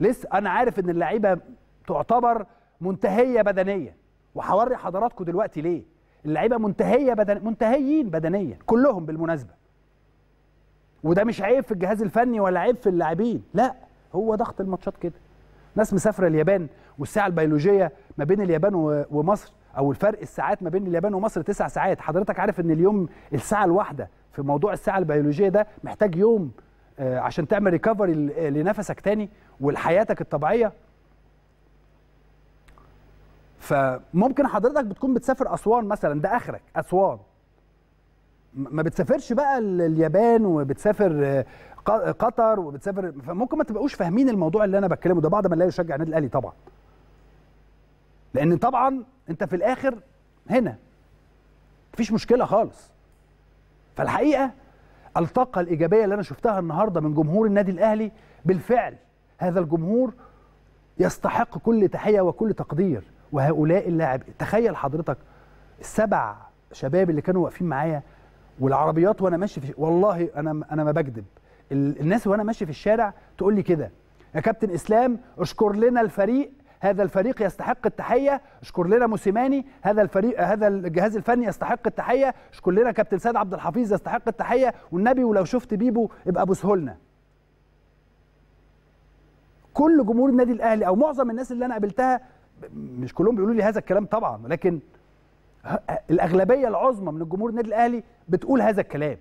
لسه انا عارف ان اللعيبه تعتبر منتهيه بدنيا وهوري حضراتكم دلوقتي ليه اللعيبه منتهيه بدن منتهيين بدنيا كلهم بالمناسبه وده مش عيب في الجهاز الفني ولا عيب في اللاعبين لا هو ضغط الماتشات كده ناس مسافره اليابان والساعه البيولوجيه ما بين اليابان و- ومصر او الفرق الساعات ما بين اليابان ومصر تسع ساعات حضرتك عارف ان اليوم الساعه الواحده في موضوع الساعه البيولوجيه ده محتاج يوم آه، عشان تعمل ريكفري لنفسك تاني ولحياتك الطبيعيه فممكن حضرتك بتكون بتسافر اسوان مثلا ده اخرك اسوان م- ما بتسافرش بقى ال- اليابان وبتسافر آه، ق- قطر وبتسافر فممكن ما تبقوش فاهمين الموضوع اللي انا بتكلمه ده بعد ما لا يشجع النادي الاهلي طبعا لان طبعا انت في الاخر هنا مفيش مشكله خالص فالحقيقه الطاقه الايجابيه اللي انا شفتها النهارده من جمهور النادي الاهلي بالفعل هذا الجمهور يستحق كل تحيه وكل تقدير وهؤلاء اللاعب تخيل حضرتك السبع شباب اللي كانوا واقفين معايا والعربيات وانا ماشي في والله انا انا ما بكذب ال- الناس وانا ماشي في الشارع تقول لي كده يا كابتن اسلام اشكر لنا الفريق هذا الفريق يستحق التحيه اشكر لنا موسيماني هذا الفريق هذا الجهاز الفني يستحق التحيه اشكر لنا كابتن سيد عبد الحفيظ يستحق التحيه والنبي ولو شفت بيبو ابقى بوسه لنا كل جمهور النادي الاهلي او معظم الناس اللي انا قابلتها مش كلهم بيقولوا لي هذا الكلام طبعا ولكن ه- الاغلبيه العظمى من الجمهور النادي الاهلي بتقول هذا الكلام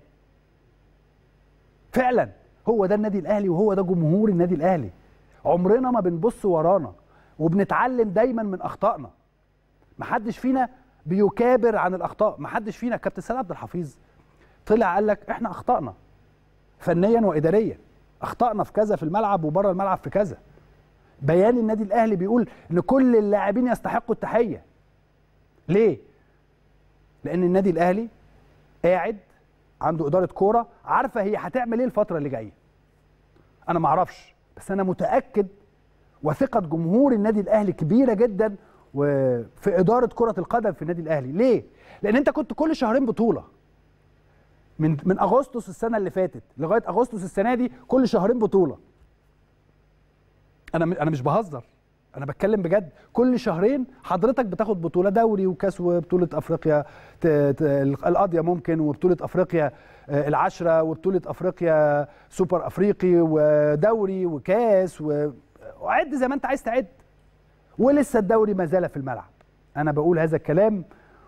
فعلا هو ده النادي الاهلي وهو ده جمهور النادي الاهلي عمرنا ما بنبص ورانا وبنتعلم دايما من اخطائنا محدش فينا بيكابر عن الاخطاء محدش فينا كابتن سيد عبد الحفيظ طلع قال لك احنا اخطانا فنيا واداريا اخطانا في كذا في الملعب وبره الملعب في كذا بيان النادي الاهلي بيقول ان كل اللاعبين يستحقوا التحيه ليه لان النادي الاهلي قاعد عنده اداره كوره عارفه هي هتعمل ايه الفتره اللي جايه انا ما اعرفش بس انا متاكد وثقه جمهور النادي الاهلي كبيره جدا وفي اداره كره القدم في النادي الاهلي ليه لان انت كنت كل شهرين بطوله من من اغسطس السنه اللي فاتت لغايه اغسطس السنه دي كل شهرين بطوله انا م- انا مش بهزر انا بتكلم بجد كل شهرين حضرتك بتاخد بطوله دوري وكاس وبطوله افريقيا ت... ت... القضيه ممكن وبطوله افريقيا آه، العشره وبطوله افريقيا سوبر افريقي ودوري وكاس و... وعد زي ما انت عايز تعد ولسه الدوري ما زال في الملعب انا بقول هذا الكلام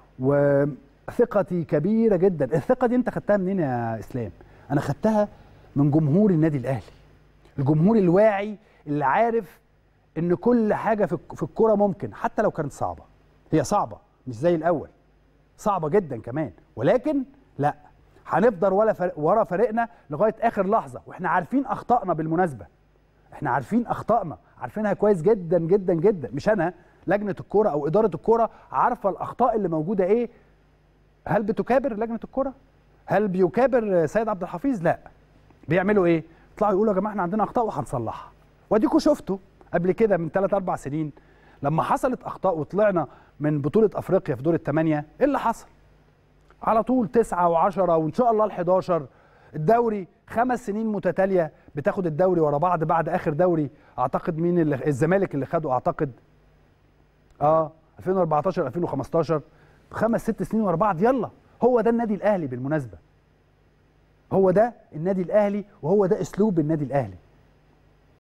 وثقتي كبيره جدا الثقه دي انت خدتها منين يا اسلام انا خدتها من جمهور النادي الاهلي الجمهور الواعي اللي عارف ان كل حاجه في في الكوره ممكن حتى لو كانت صعبه هي صعبه مش زي الاول صعبه جدا كمان ولكن لا هنفضل ولا فرق ورا فريقنا لغايه اخر لحظه واحنا عارفين اخطائنا بالمناسبه احنا عارفين اخطائنا عارفينها كويس جدا جدا جدا مش انا لجنه الكوره او اداره الكوره عارفه الاخطاء اللي موجوده ايه هل بتكابر لجنه الكوره هل بيكابر سيد عبد الحفيظ لا بيعملوا ايه يطلعوا يقولوا يا جماعه احنا عندنا اخطاء وهنصلحها واديكوا شفتوا قبل كده من 3 4 سنين لما حصلت اخطاء وطلعنا من بطوله افريقيا في دور الثمانيه ايه اللي حصل على طول تسعة وعشرة وإن شاء الله ال11 الدوري خمس سنين متتالية بتاخد الدوري ورا بعض بعد آخر دوري أعتقد مين اللي الزمالك اللي خده أعتقد اه 2014 2015 خمس ست سنين ورا بعض يلا هو ده النادي الأهلي بالمناسبة هو ده النادي الأهلي وهو ده أسلوب النادي الأهلي